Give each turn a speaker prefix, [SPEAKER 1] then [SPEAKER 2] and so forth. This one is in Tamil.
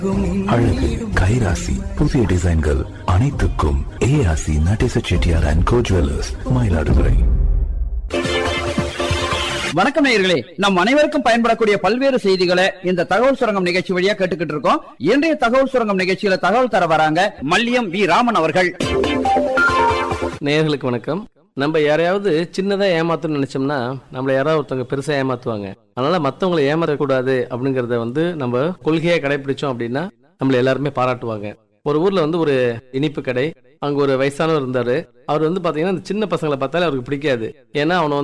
[SPEAKER 1] அழகு கைராசி புதிய டிசைன்கள் அனைத்துக்கும் ஏஆசி Natesa Chettiar and co jewellers Mayiladuthurai
[SPEAKER 2] வணக்கம் நேயர்களே நம் அனைவருக்கும் பயன்படக்கூடிய பல்வேறு செய்திகளை இந்த தகவல் சுரங்கம் நிகழ்ச்சி வழியா கேட்டுக்கிட்டு இருக்கோம் இன்றைய தகவல் சுரங்கம் நிகழ்ச்சியில தகவல் தர வராங்க மல்லியம் வி ராமன் அவர்கள்
[SPEAKER 3] நேயர்களுக்கு வணக்கம் நம்ம யாரையாவது சின்னதா ஏமாத்தணும்னு நினைச்சோம்னா நம்மள யாராவது ஒருத்தவங்க பெருசா ஏமாத்துவாங்க அதனால மத்தவங்களை ஏமாத்தக்கூடாது அப்படிங்கறத வந்து நம்ம கொள்கையா கடைபிடிச்சோம் அப்படின்னா நம்மள எல்லாருமே பாராட்டுவாங்க ஒரு ஊர்ல வந்து ஒரு இனிப்பு கடை அங்க ஒரு வயசானவர் இருந்தாரு அவர் வந்து பாத்தீங்கன்னா இந்த சின்ன பசங்களை பார்த்தாலே அவருக்கு பிடிக்காது ஏன்னா அவனை வந்து